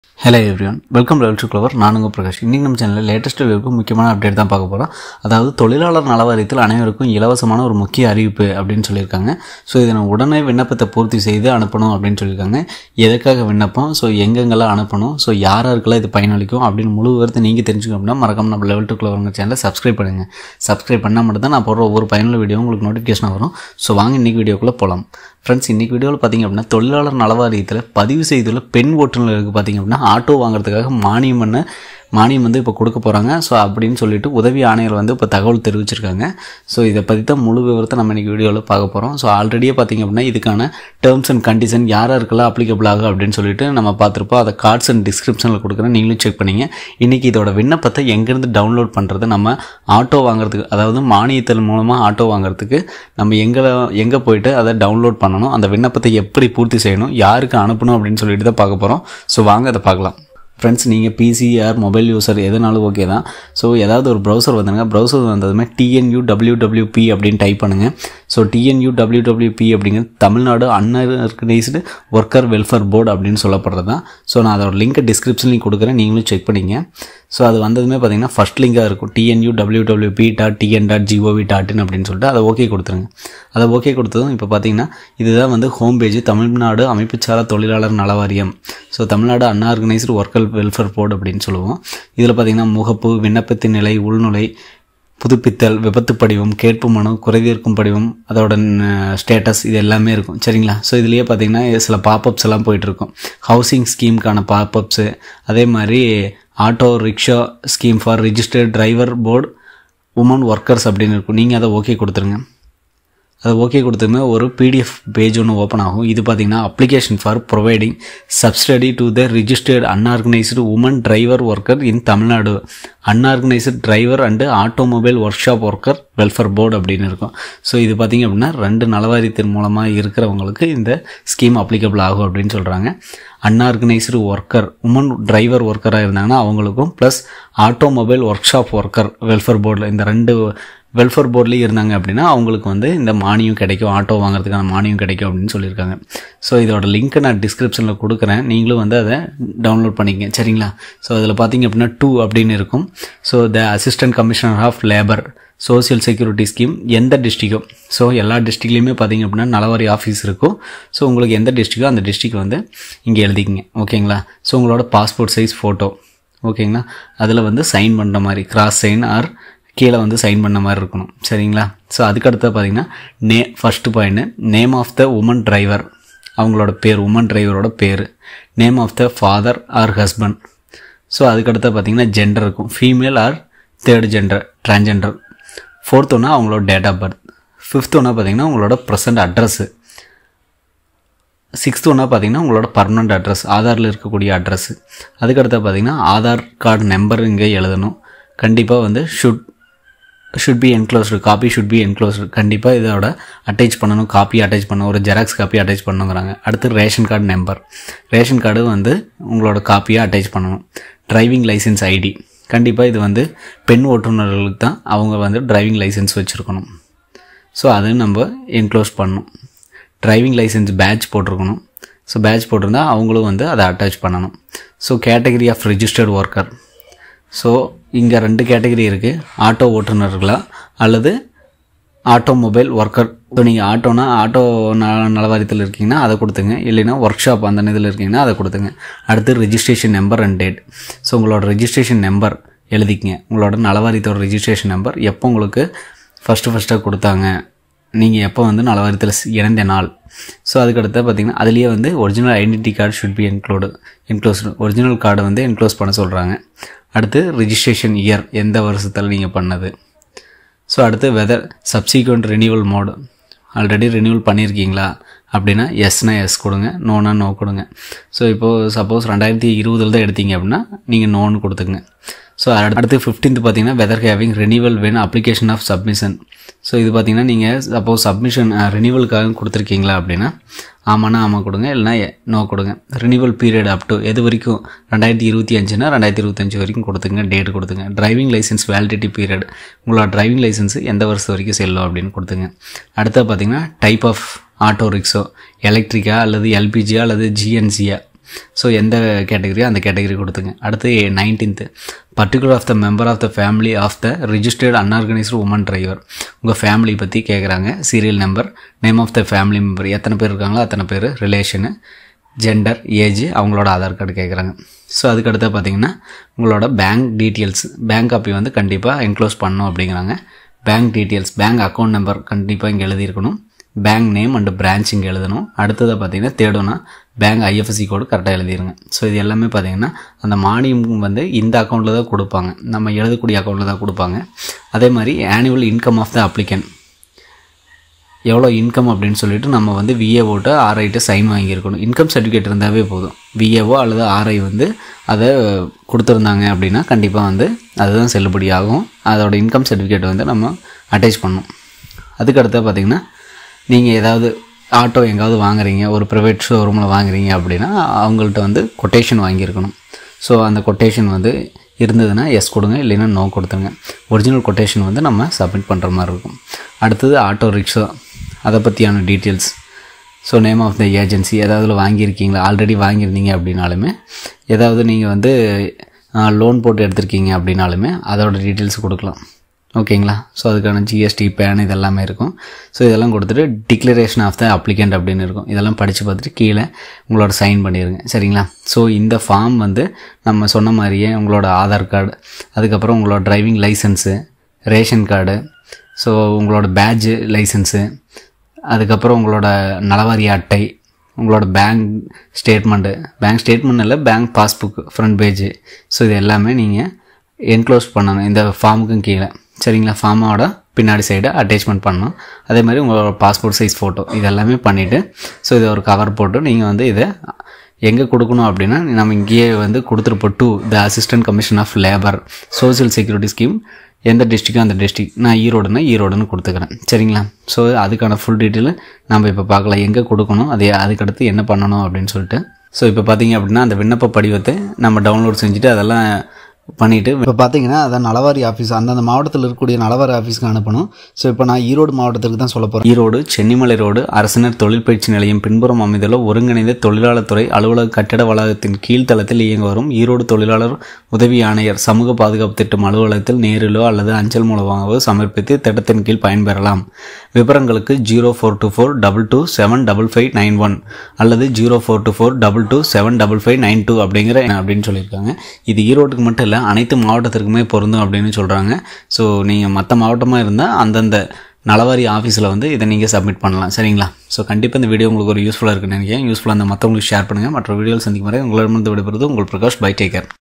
hello everyone welcome level to clever நானுங்க பிரகாஷ் இன்றைக்கி நம்ம சேனலில் லேட்டஸ்ட் வியூக்கு முக்கியமான அப்டேட் தான் பார்க்க போகிறோம் அதாவது தொழிலாளர் நல வாரியத்தில் அனைவருக்கும் இலவசமான ஒரு முக்கிய அறிவிப்பு அப்படின்னு சொல்லியிருக்காங்க ஸோ இதை நான் உடனே விண்ணப்பத்தை பூர்த்தி செய்து அனுப்பணும் அப்படின்னு சொல்லியிருக்காங்க எதுக்காக விண்ணப்பம் ஸோ எங்கெங்கெல்லாம் அனுப்பணும் ஸோ யார் யாருக்கெல்லாம் இது பயனளிக்கும் அப்படின்னு முழு விவரத்தை நீங்கள் தெரிஞ்சுக்கணும் அப்படின்னா மறக்காம நம்ம லெவல் டு க்ளவருங்க சேனலை சப்ஸ்கிரைப் பண்ணுங்கள் சப்ஸ்கிரைப் பண்ணால் மட்டும் தான் நான் போடுற ஒவ்வொரு பயனுள்ள வீடியோ உங்களுக்கு நோட்டிஃபிகேஷன் வரும் ஸோ வாங்க இன்றைக்கி வீடியோக்குள்ளே போகலாம் ஃப்ரெண்ட்ஸ் இன்றைக்கி வீடியோவில் பார்த்தீங்க அப்படின்னா தொழிலாளர் நலவாரியத்தில் பதிவு செய்துள்ள பெண் ஓட்டுநர்களுக்கு பார்த்தீங்க அப்படின்னா ஆட்டோ வாங்குறதுக்காக மானியம் பண்ண மானியம் வந்து இப்போ கொடுக்க போகிறாங்க ஸோ அப்படின்னு சொல்லிட்டு உதவி ஆணையர் வந்து இப்போ தகவல் தெரிவிச்சிருக்காங்க ஸோ இதை பற்றி தான் முழு விவரத்தை நம்ம இன்றைக்கி வீடியோவில் பார்க்க போகிறோம் ஸோ ஆல்ரெடியே பார்த்தீங்க அப்படின்னா இதுக்கான டேர்ம்ஸ் அண்ட் கண்டிஷன் யார் யாருக்கெல்லாம் அப்ளிகபிள் ஆகும் அப்படின்னு சொல்லிட்டு நம்ம பார்த்துருப்போம் அதை கார்ட்ஸ் அண்ட் டிஸ்கிரிப்ஷனில் கொடுக்குறேன் நீங்களும் செக் பண்ணிங்க இன்றைக்கி இதோட விண்ணப்பத்தை எங்கேருந்து டவுன்லோட் பண்ணுறது நம்ம ஆட்டோ வாங்குறதுக்கு அதாவது மானியத்தின் மூலமாக ஆட்டோ வாங்குறதுக்கு நம்ம எங்கே எங்கே போயிட்டு அதை டவுன்லோட் பண்ணணும் அந்த விண்ணப்பத்தை எப்படி பூர்த்தி செய்யணும் யாருக்கு அனுப்பணும் அப்படின்னு சொல்லிட்டு தான் பார்க்க போகிறோம் ஸோ வாங்க அதை பார்க்கலாம் ஃப்ரெண்ட்ஸ் நீங்கள் பிசிஆர் மொபைல் யூசர் எதுனாலும் ஓகே தான் ஸோ ஏதாவது ஒரு ப்ரௌசர் வந்துடுங்க ப்ரௌசர் வந்ததுமே டிஎன்யூ டபிள்யூடபிள்யூபி அப்படின்னு டைப் பண்ணுங்கள் ஸோ டிஎன்யூ டபிள்யூடபிள்யூபி அப்படிங்கிறது Tamil Nadu unorganised worker welfare board அப்படின்னு சொல்லப்படுறது தான் ஸோ நான் அதோட லிங்க்கை டிஸ்கிரிப்ஷன்லையும் கொடுக்குறேன் நீங்களும் செக் பண்ணிங்க ஸோ அது வந்ததுமே பார்த்தீங்கன்னா ஃபஸ்ட் லிங்காக இருக்கும் TNU WWB dot TN dot GOV dot in அப்படின்னு சொல்லிட்டு அதை ஓகே கொடுத்துருங்க அதை ஓகே கொடுத்ததும் இப்போ பார்த்தீங்கன்னா இதுதான் வந்து ஹோம் பேஜ் தமிழ்நாடு அமைப்புச்சாரா தொழிலாளர் நல வாரியம் so Tamil Nadu unorganised worker welfare board அப்படின்னு சொல்லுவோம் இதில் பார்த்தீங்கன்னா முகப்பு விண்ணப்பத்தின் நிலை உள்நுழை புதுப்பித்தல் விபத்து படிவம் கேட்பு மனு குறைதீர்க்கும் படிவம் அதோட ஸ்டேட்டஸ் இது எல்லாமே இருக்கும் சரிங்களா ஸோ இதுலேயே பார்த்தீங்கன்னா சில பாப்பப்ஸ் எல்லாம் போயிட்டுருக்கும் ஹவுசிங் ஸ்கீமுக்கான பாப்பப்ஸு அதே மாதிரி auto rickshaw scheme for registered driver board woman workers அப்படின்னு இருக்கும் நீங்கள் அதை ஓகே கொடுத்துருங்க அதை ஓகே கொடுத்துமே ஒரு பிடிஎஃப் பேஜ் ஒன்று ஓப்பன் ஆகும் இது பார்த்தீங்கன்னா application for providing subsidy to the registered unorganised woman driver worker in Tamil Nadu unorganised driver and automobile work shop worker welfare board அப்படின்னு இருக்கும் ஸோ இது பார்த்திங்க அப்படின்னா ரெண்டு நலவாரியத்தின் மூலமாக இருக்கிறவங்களுக்கு இந்த ஸ்கீம் அப்ளிகபிள் ஆகும் அப்படின்னு சொல்கிறாங்க அன்ஆர்கனைஸ்டு ஒர்க்கர் உமன் டிரைவர் ஒர்க்கராக இருந்தாங்கன்னா அவங்களுக்கும் plus automobile work shop worker welfare போர்டில் இந்த ரெண்டு வெல்ஃபேர் போர்ட்லேயும் இருந்தாங்க அப்படின்னா அவங்களுக்கு வந்து இந்த மானியம் கிடைக்கும் ஆட்டோ வாங்குறதுக்கான மானியம் கிடைக்கும் அப்படின்னு சொல்லியிருக்காங்க ஸோ இதோட லிங்க்கை நான் டிஸ்கிரிப்ஷனில் கொடுக்குறேன் நீங்களும் வந்து அதை டவுன்லோட் பண்ணிக்கங்க சரிங்களா ஸோ அதில் பார்த்தீங்க அப்படின்னா டூ அப்படின்னு இருக்கும் so the assistant commissioner of labour social security scheme எந்த டிஸ்ட்ரிக்கும் ஸோ எல்லா டிஸ்ட்ரிக்ட்லேயுமே பார்த்தீங்க அப்படின்னா நலவாரி ஆஃபீஸ் இருக்கும் ஸோ உங்களுக்கு எந்த டிஸ்ட்ரிக்கோ அந்த டிஸ்ட்ரிக் வந்து இங்கே எழுதிக்கிங்க ஓகேங்களா ஸோ உங்களோட பாஸ்போர்ட் சைஸ் ஃபோட்டோ ஓகேங்களா அதில் வந்து சைன் பண்ணுற மாதிரி கிராஸ் சைன் ஆர் கீழே வந்து சைன் பண்ண மாதிரி இருக்கணும் சரிங்களா ஸோ அதுக்கடுத்து பார்த்தீங்கன்னா நே first point name of the woman driver அவங்களோட பேர் உமன் டிரைவரோட பேர் name of the father or husband so அதுக்கடுத்து பார்த்தீங்கன்னா ஜெண்டர் இருக்கும் female or third gender transgender fourth ஒன்று அவங்களோட டேட் ஆஃப் பர்த் ஃபிஃப்த் ஒன்று பார்த்தீங்கன்னா உங்களோட ப்ரெசன்ட் அட்ரஸ்ஸு சிக்ஸ்த் ஒன்றா பார்த்தீங்கன்னா உங்களோட பர்மனண்ட் அட்ரஸ் ஆதாரில் இருக்கக்கூடிய அட்ரஸ்ஸு அதுக்கடுத்து பார்த்தீங்கன்னா ஆதார் கார்டு நம்பர் இங்கே எழுதணும் கண்டிப்பாக வந்து should should be enclosed copy should be enclosed கண்டிப்பாக இதோட அட்டாச் பண்ணணும் காப்பி அட்டாச் பண்ணணும் ஒரு ஜெராக்ஸ் காப்பி அட்டாச் பண்ணுங்கிறாங்க அடுத்து ration card number ration card வந்து உங்களோட காப்பியாக அட்டாச் பண்ணணும் டிரைவிங் லைசன்ஸ் ஐடி கண்டிப்பாக இது வந்து பெண் ஓட்டுநர்களுக்கு தான் அவங்க வந்து டிரைவிங் லைசன்ஸ் வச்சுருக்கணும் ஸோ அதை நம்ம என்க்ளோஸ் பண்ணணும் டிரைவிங் லைசன்ஸ் பேட்ச் போட்டிருக்கணும் ஸோ பேட்ச் போட்டிருந்தா அவங்களும் வந்து அதை அட்டாச் பண்ணணும் so category of registered worker so இங்கே ரெண்டு கேட்டகரி இருக்குது ஆட்டோ ஓட்டுநர்களா அல்லது ஆட்டோமொபைல் ஒர்க்கர் ஸோ நீங்கள் ஆட்டோனா ஆட்டோ ந நலவாரியத்தில் இருக்கீங்கன்னா அதை கொடுத்துங்க இல்லைன்னா ஒர்க் ஷாப் அந்த இதில் இருக்கீங்கன்னா அதை கொடுத்துங்க அடுத்து registration number and date so உங்களோட ரிஜிஸ்ட்ரேஷன் நம்பர் எழுதிக்கங்க உங்களோட நலவாரியத்தோட ரிஜிஸ்ட்ரேஷன் நம்பர் எப்போ உங்களுக்கு ஃபஸ்ட்டு ஃபஸ்ட்டாக கொடுத்தாங்க நீங்கள் எப்போ வந்து நலவாரியத்தில் இணைந்த நாள் ஸோ அதுக்கடுத்து பார்த்தீங்கன்னா அதுலேயே வந்து original identity card should be enclose enclosed original கார்டை வந்து என்க்ளோஸ் பண்ண சொல்கிறாங்க அடுத்து ரிஜிஸ்ட்ரேஷன் இயர் எந்த வருஷத்தில் நீங்கள் பண்ணது ஸோ அடுத்து whether subsequent renewal mode already renewal பண்ணியிருக்கீங்களா அப்படின்னா எஸ்னா எஸ் கொடுங்க நோனா நோ கொடுங்க ஸோ இப்போது சப்போஸ் ரெண்டாயிரத்தி இருபதில் தான் எடுத்தீங்க அப்படின்னா நீங்கள் நோன்னு கொடுத்துங்க ஸோ அடுத்து ஃபிஃப்டீன்த் பார்த்தீங்கன்னா whether having renewal when application of submission so இது பார்த்தீங்கன்னா நீங்கள் சப்போஸ் சப்மிஷன் ரினியூவலுக்காக கொடுத்துருக்கீங்களா அப்படின்னா ஆமாண்ணா ஆமாம் கொடுங்க இல்லைனா நோ கொடுங்க ரினியூவல் பீரியட் அப் டு எது வரைக்கும் ரெண்டாயிரத்தி இருபத்தி அஞ்சுனா ரெண்டாயிரத்தி இருபத்தஞ்சு வரைக்கும் கொடுத்துங்க டேட் கொடுத்துங்க டிரைவிங் லைசன்ஸ் வேலிடிட்டி பீரியட் உங்களோட டிரைவிங் லைசன்ஸ் எந்த வருஷம் வரைக்கும் செல்லும் அப்படின்னு கொடுத்துங்க அடுத்து பார்த்தீங்கன்னா டைப் ஆஃப் ஆட்டோ ரிக்ஸோ எலக்ட்ரிக்கா அல்லது எல்பிஜியா அல்லது ஜிஎன்சியா ஸோ எந்த கேட்டகரியோ அந்த கேட்டகரி கொடுத்துங்க அடுத்து nineteenth particular of the member of the family of the registered unorganised woman driver உங்கள் ஃபேமிலி பற்றி கேட்குறாங்க serial number name of the family member எத்தனை பேர் இருக்காங்களோ அத்தனை பேர் ரிலேஷனு ஜெண்டர் ஏஜ் அவங்களோட ஆதார் கார்டு கேட்குறாங்க ஸோ அதுக்கடுத்து பார்த்தீங்கன்னா உங்களோட பேங்க் டீட்டெயில்ஸ் பேங்க் காப்பி வந்து கண்டிப்பாக என்க்ளோஸ் பண்ணணும் அப்படிங்கிறாங்க bank details bank account number கண்டிப்பாக இங்கே எழுதியிருக்கணும் பேங்க் நேம் அண்டு பிரான்ச் இங்கே எழுதணும் அடுத்ததை பார்த்தீங்கன்னா தேடணும்னா பேங்க் ஐஎஃப்எஸ்சி கோடு கரெக்டாக எழுதிருங்க ஸோ இது எல்லாமே பார்த்தீங்கன்னா அந்த மானியம் வந்து இந்த அக்கௌண்ட்டில் தான் கொடுப்பாங்க நம்ம எழுதக்கூடிய அக்கௌண்ட்டில் தான் கொடுப்பாங்க அதே மாதிரி annual income of the applicant எவ்வளோ இன்கம் அப்படின்னு சொல்லிட்டு நம்ம வந்து விஏஓட்ட ஆர்ஐட்ட சைன் வாங்கியிருக்கணும் இன்கம் சர்டிஃபிகேட் இருந்தாவே போதும் விஏஓ அல்லது ஆர்ஐ வந்து அதை கொடுத்துருந்தாங்க அப்படின்னா கண்டிப்பாக வந்து அதுதான் செல்லுபடி ஆகும் அதோட இன்கம் சர்டிஃபிகேட் வந்து நம்ம அட்டாச் பண்ணணும் அதுக்கடுத்து பார்த்திங்கன்னா நீங்கள் ஏதாவது ஆட்டோ எங்காவது வாங்குறீங்க ஒரு ப்ரைவேட் ஷோரூமில் வாங்குறீங்க அப்படின்னா அவங்கள்ட்ட வந்து கொட்டேஷன் வாங்கியிருக்கணும் ஸோ அந்த கொட்டேஷன் வந்து இருந்ததுன்னா எஸ் கொடுங்க இல்லைன்னா நோ கொடுத்துருங்க ஒரிஜினல் கொட்டேஷன் வந்து நம்ம சப்மிட் பண்ணுற மாதிரி இருக்கும் அடுத்தது ஆட்டோ ரிக்ஷா அதை பற்றியான details so name of the agency ஏதாவது வாங்கியிருக்கீங்களா ஆல்ரெடி வாங்கியிருந்தீங்க அப்படின்னாலுமே ஏதாவது நீங்கள் வந்து லோன் போட்டு எடுத்திருக்கீங்க அப்படின்னாலுமே அதோட டீட்டெயில்ஸ் கொடுக்கலாம் ஓகேங்களா ஸோ அதுக்கான ஜிஎஸ்டி பேன் இதெல்லாமே இருக்கும் ஸோ இதெல்லாம் கொடுத்துட்டு டிக்ளரேஷன் ஆஃப் த அப்ளிகண்ட் அப்படின்னு இருக்கும் இதெல்லாம் படித்து பார்த்துட்டு கீழே உங்களோட சைன் பண்ணிடுங்க சரிங்களா ஸோ இந்த ஃபார்ம் வந்து நம்ம சொன்ன மாதிரியே உங்களோட ஆதார் கார்டு அதுக்கப்புறம் உங்களோட driving licence ration card so உங்களோட பேட்ஜு லைசன்ஸு அதுக்கப்புறம் உங்களோட நலவாரி அட்டை உங்களோட பேங்க் ஸ்டேட்மெண்ட்டு பேங்க் ஸ்டேட்மெண்ட் இல்லை bank passbook front page so இது எல்லாமே நீங்கள் என்க்ளோஸ் பண்ணணும் இந்த ஃபார்முக்கும் கீழே சரிங்களா ஃபார்மோட பின்னாடி சைடு அட்டாச்மெண்ட் பண்ணணும் அதே மாதிரி உங்களோட பாஸ்போர்ட் சைஸ் ஃபோட்டோ இது எல்லாமே பண்ணிவிட்டு ஸோ இதை ஒரு கவர் போட்டு நீங்கள் வந்து இதை எங்கே கொடுக்கணும் அப்படின்னா நம்ம இங்கேயே வந்து கொடுத்துருப்போம் to the assistant commission of labour social security scheme எந்த டிஸ்ட்ரிக்கோ அந்த டிஸ்ட்ரிக் நான் ஈரோடுனா ஈரோடுன்னு கொடுத்துக்கிறேன் சரிங்களா ஸோ அதுக்கான ஃபுல் டீட்டெயில் நம்ம இப்போ பார்க்கலாம் எங்கே கொடுக்கணும் அதே அதுக்கடுத்து என்ன பண்ணணும் அப்படின்னு சொல்லிட்டு ஸோ இப்போ பார்த்தீங்க அப்படின்னா அந்த விண்ணப்ப படிவத்தை நம்ம டவுன்லோட் செஞ்சுட்டு அதெல்லாம் பண்ணிவிட்டு இப்போ பார்த்தீங்கன்னா அதான் நலவாரி ஆஃபீஸ் அந்தந்த மாவட்டத்தில் இருக்கக்கூடிய நலவாரி ஆஃபீஸ்க்கு அனுப்பணும் ஸோ இப்போ நான் ஈரோடு மாவட்டத்துக்கு தான் சொல்ல போகிறேன் ஈரோடு சென்னிமலை ரோடு அரசினர் தொழில் பயிற்சி நிலையம் பின்புறம் அமைந்துள்ள ஒருங்கிணைந்த தொழிலாளர் துறை அலுவலக கட்டட வளாகத்தின் கீழ்த்தளத்தில் இயங்க வரும் ஈரோடு தொழிலாளர் உதவி ஆணையர் சமூக பாதுகாப்பு திட்டம் அலுவலகத்தில் நேரிலோ அல்லது அஞ்சல் மூலமாகவோ சமர்ப்பித்து திட்டத்தின் கீழ் பயன்பெறலாம் விவரங்களுக்கு zero four two four double two seven double five nine one அல்லது zero four two four double two seven double five nine two அப்படிங்கிற அப்படின்னு சொல்லியிருக்காங்க இது ஈரோட்டுக்கு மட்டும் இல்லை அனைத்து மாவட்டத்திற்குமே பொருந்தும் அப்படின்னு சொல்கிறாங்க ஸோ நீங்கள் மற்ற மாவட்டமாக இருந்தால் அந்தந்த நலவாரி ஆஃபீஸில் வந்து இதை நீங்கள் சப்மிட் பண்ணலாம் சரிங்களா ஸோ கண்டிப்பாக இந்த வீடியோ உங்களுக்கு ஒரு யூஸ்ஃபுல்லாக இருக்குன்னு நினைக்கிறேன் யூஸ்ஃபுல்லாக அந்த மற்றவங்களுக்கு ஷேர் பண்ணுங்கள் மற்ற வீடியோவில் சந்திக்கும் வரை உங்களிடமிருந்து விடுபடுறது உங்கள் பிரகாஷ் பை டேக்கர்